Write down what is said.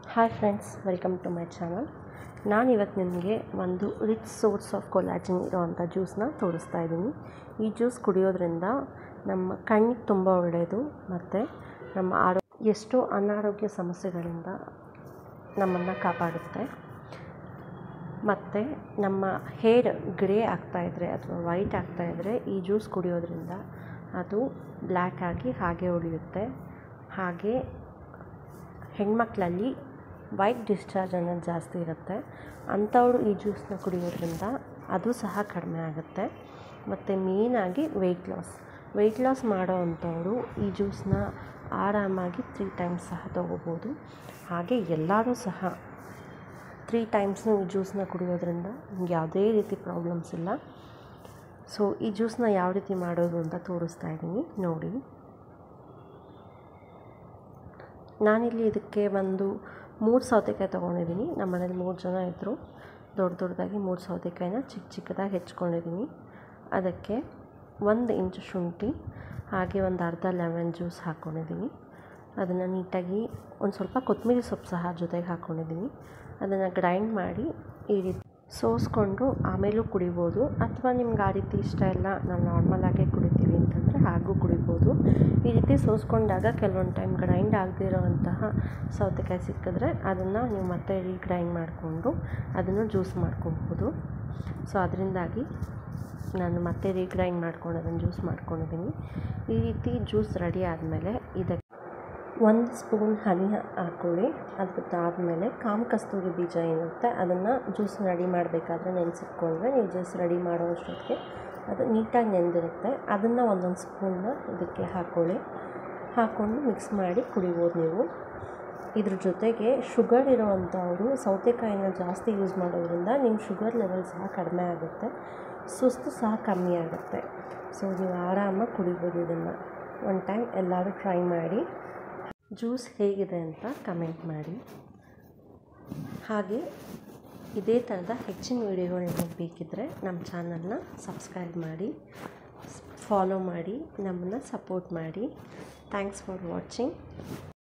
hi friends welcome to my channel ನಾನಿವತ್ತು ನಿಮಗೆ ಒಂದು ರಿಚ್ ಸೋರ್ಸ್ ಆಫ್ ಕೊಲಾಜಿನ್ ಇರೋವಂಥ ಜ್ಯೂಸನ್ನ ತೋರಿಸ್ತಾ ಇದ್ದೀನಿ ಈ ಜ್ಯೂಸ್ ಕುಡಿಯೋದ್ರಿಂದ ನಮ್ಮ ಕಣ್ಣಿಗೆ ತುಂಬ ಒಳ್ಳೆಯದು ಮತ್ತು ನಮ್ಮ ಆರೋ ಎಷ್ಟೋ ಅನಾರೋಗ್ಯ ಸಮಸ್ಯೆಗಳಿಂದ ನಮ್ಮನ್ನು ಕಾಪಾಡುತ್ತೆ ಮತ್ತು ನಮ್ಮ ಹೇರ್ ಗ್ರೇ ಆಗ್ತಾಯಿದ್ರೆ ಅಥವಾ ವೈಟ್ ಆಗ್ತಾಯಿದ್ರೆ ಈ ಜ್ಯೂಸ್ ಕುಡಿಯೋದ್ರಿಂದ ಅದು ಬ್ಲ್ಯಾಕ್ ಆಗಿ ಹಾಗೆ ಉಳಿಯುತ್ತೆ ಹಾಗೆ ಹೆಣ್ಮಕ್ಳಲ್ಲಿ ವೈಟ್ ಡಿಸ್ಚಾರ್ಜ್ ಅನ್ನೋದು ಜಾಸ್ತಿ ಇರುತ್ತೆ ಅಂಥವ್ರು ಈ ಜ್ಯೂಸನ್ನ ಕುಡಿಯೋದ್ರಿಂದ ಅದು ಸಹ ಕಡಿಮೆ ಆಗುತ್ತೆ ಮತ್ತು ಮೇಯ್ನಾಗಿ ವೆಯ್ಟ್ ಲಾಸ್ ವೆಯ್ಟ್ ಲಾಸ್ ಮಾಡೋ ಅಂಥವರು ಈ ಜ್ಯೂಸನ್ನ ಆರಾಮಾಗಿ ತ್ರೀ ಟೈಮ್ಸ್ ಸಹ ತೊಗೋಬೋದು ಹಾಗೆ ಎಲ್ಲರೂ ಸಹ ತ್ರೀ ಟೈಮ್ಸ್ನು ಈ ಜ್ಯೂಸನ್ನ ಕುಡಿಯೋದ್ರಿಂದ ನಿಮ್ಗೆ ಯಾವುದೇ ರೀತಿ ಪ್ರಾಬ್ಲಮ್ಸ್ ಇಲ್ಲ ಸೊ ಈ ಜ್ಯೂಸನ್ನ ಯಾವ ರೀತಿ ಮಾಡೋದು ಅಂತ ತೋರಿಸ್ತಾ ಇದ್ದೀನಿ ನೋಡಿ ನಾನಿಲ್ಲಿ ಇದಕ್ಕೆ ಒಂದು ಮೂರು ಸೌತೆಕಾಯಿ ತೊಗೊಂಡಿದ್ದೀನಿ ನಮ್ಮ ಮನೇಲಿ ಮೂರು ಜನ ಇದ್ದರು ದೊಡ್ಡ ದೊಡ್ಡದಾಗಿ ಮೂರು ಸೌತೆಕಾಯಿನ ಚಿಕ್ಕ ಚಿಕ್ಕದಾಗಿ ಹೆಚ್ಕೊಂಡಿದ್ದೀನಿ ಅದಕ್ಕೆ ಒಂದು ಇಂಚು ಶುಂಠಿ ಹಾಗೆ ಒಂದು ಅರ್ಧ ಲೆಮನ್ ಜ್ಯೂಸ್ ಹಾಕ್ಕೊಂಡಿದ್ದೀನಿ ಅದನ್ನು ನೀಟಾಗಿ ಒಂದು ಸ್ವಲ್ಪ ಕೊತ್ತಂಬರಿ ಸೊಪ್ಪು ಸಹ ಜೊತೆಗೆ ಹಾಕ್ಕೊಂಡಿದ್ದೀನಿ ಅದನ್ನು ಗ್ರೈಂಡ್ ಮಾಡಿ ಈ ರೀತಿ ಸೋಸ್ಕೊಂಡು ಆಮೇಲೂ ಕುಡಿಬೋದು ಅಥವಾ ನಿಮ್ಗೆ ಆ ರೀತಿ ಇಷ್ಟ ಇಲ್ಲ ನಾವು ನಾರ್ಮಲಾಗೇ ಕುಡಿತೀವಿ ಅಂತಂದರೆ ಹಾಗೂ ಕುಡಿಬೋದು ಈ ರೀತಿ ಸೋಸ್ಕೊಂಡಾಗ ಕೆಲವೊಂದು ಟೈಮ್ ಗ್ರೈಂಡ್ ಆಗದೇ ಇರೋವಂತಹ ಸೌತೆಕಾಯಿ ಸಿಕ್ಕಿದ್ರೆ ಅದನ್ನು ನೀವು ಮತ್ತೆ ರೀಗ್ರೈಂಡ್ ಮಾಡಿಕೊಂಡು ಅದನ್ನು ಜ್ಯೂಸ್ ಮಾಡ್ಕೊಬೋದು ಸೊ ಅದರಿಂದಾಗಿ ನಾನು ಮತ್ತೆ ರೀಗ್ರೈಂಡ್ ಮಾಡ್ಕೊಂಡು ಅದನ್ನು ಜ್ಯೂಸ್ ಮಾಡ್ಕೊಂಡಿದ್ದೀನಿ ಈ ರೀತಿ ಜ್ಯೂಸ್ ರೆಡಿ ಆದಮೇಲೆ ಇದಕ್ಕೆ ಒಂದು ಸ್ಪೂನ್ ಹನಿ ಹಾಕ್ಕೊಳ್ಳಿ ಅದಾದಮೇಲೆ ಕಾಮ ಕಸ್ತೂರಿ ಬೀಜ ಏನಿರುತ್ತೆ ಅದನ್ನು ಜ್ಯೂಸ್ ರೆಡಿ ಮಾಡಬೇಕಾದ್ರೆ ನೆನೆಸಿಟ್ಕೊಂಡ್ರೆ ನೀವು ಜ್ಯೂಸ್ ರೆಡಿ ಮಾಡೋ ಅಷ್ಟೊತ್ತಿಗೆ ಅದು ನೀಟಾಗಿ ನೆಂದಿರುತ್ತೆ ಅದನ್ನು ಒಂದೊಂದು ಸ್ಪೂನ್ನ ಇದಕ್ಕೆ ಹಾಕ್ಕೊಳ್ಳಿ ಹಾಕ್ಕೊಂಡು ಮಿಕ್ಸ್ ಮಾಡಿ ಕುಡಿಬೋದು ನೀವು ಇದ್ರ ಜೊತೆಗೆ ಶುಗರ್ ಇರೋವಂಥವರು ಸೌತೆಕಾಯಿನ ಜಾಸ್ತಿ ಯೂಸ್ ಮಾಡೋದ್ರಿಂದ ನಿಮ್ಮ ಶುಗರ್ ಲೆವೆಲ್ ಸಹ ಕಡಿಮೆ ಆಗುತ್ತೆ ಸುಸ್ತು ಸಹ ಕಮ್ಮಿ ಆಗುತ್ತೆ ಸೊ ನೀವು ಆರಾಮಾಗಿ ಕುಡಿಬೋದು ಇದನ್ನು ಒನ್ ಟೈಮ್ ಎಲ್ಲರೂ ಟ್ರೈ ಮಾಡಿ ಜ್ಯೂಸ್ ಹೇಗಿದೆ ಅಂತ ಕಮೆಂಟ್ ಮಾಡಿ ಹಾಗೆ ಇದೇ ಥರದ ಹೆಚ್ಚಿನ ವೀಡಿಯೋಗಳು ನಿಮಗೆ ಬೇಕಿದ್ದರೆ ನಮ್ಮ ಚಾನಲ್ನ ಸಬ್ಸ್ಕ್ರೈಬ್ ಮಾಡಿ ಫಾಲೋ ಮಾಡಿ ನಮ್ಮನ್ನು ಸಪೋರ್ಟ್ ಮಾಡಿ ಥ್ಯಾಂಕ್ಸ್ ಫಾರ್ ವಾಚಿಂಗ್